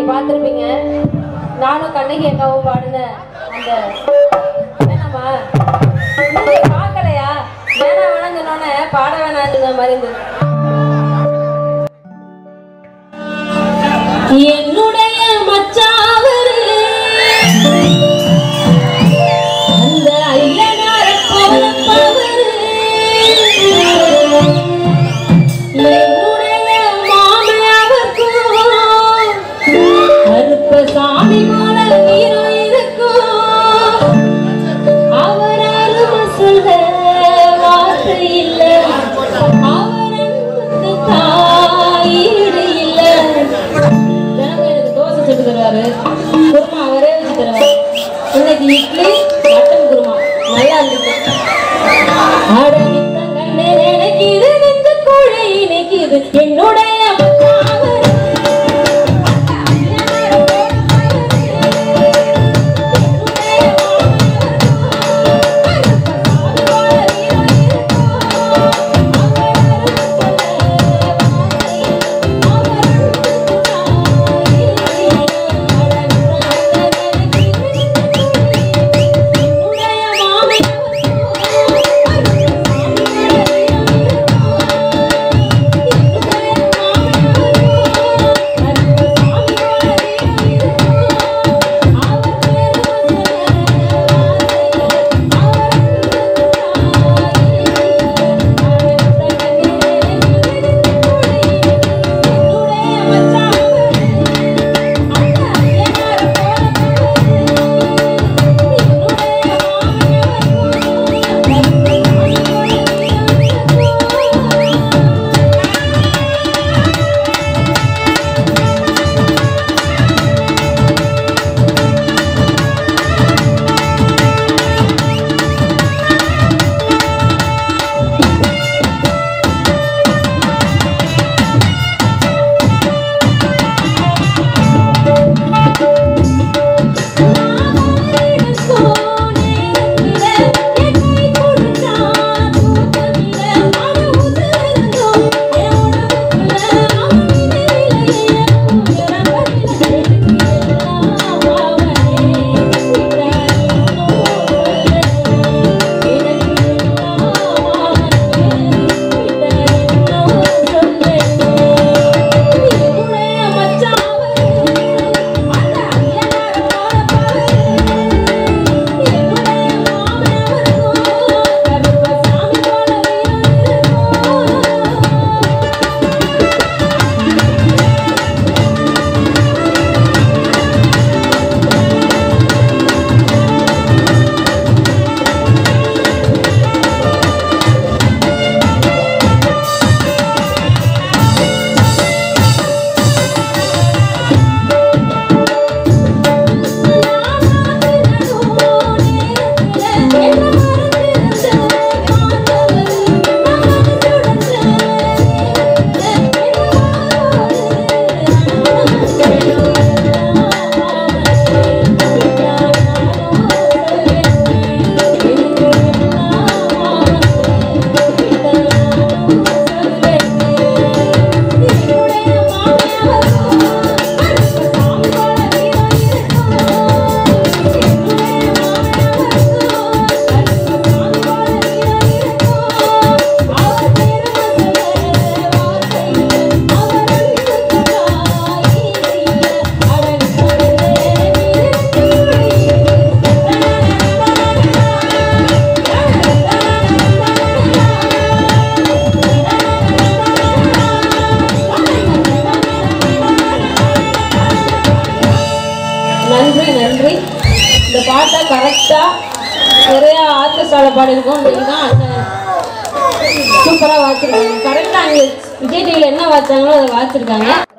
நீங்க பார்த்திருப்பீங்க நானும் கண்ணகி அக்காவும் பாடின அந்த வேணாமா நீங்க பார்க்கலையா வேணாம் வேணாம் சொன்னோன்னே பாட வேணாம் சொன்ன மாதிரி இருந்தது என்னுடைய மச்சாவரு அந்த ஐயனார போல பவரு என்னுடைய மாமையாவருக்கும் கருப்ப சாமி போல வீரம் இருக்கும் அவர் அருமை சொல்ல வார்த்தை இல்ல அவர் அன்புக்கு தாயீடு இல்ல தினமும் எனக்கு தோசை சுட்டு தருவாரு குருமா அவரே வச்சு தருவாரு இன்னைக்கு இட்லி மட்டன் குருமா நல்லா இருந்துச்சு ஆட நித்தம் கண்டு நினைக்குது நெஞ்ச கோழி இணைக்குது என்னுடைய மச்சாவரு. நன்றி நன்றி இந்த பாட்டை கரெக்டாக நிறைய ஆர்கெஸ்ட்ரால பாடியிருக்கோம் நீங்கள் தான் அண்ணன் சூப்பராக வாச்சிருக்காங்க கரெக்டாக அங்கே விஜய் டிவியில் என்ன வாச்சாங்களோ அதை வாச்சிருக்காங்க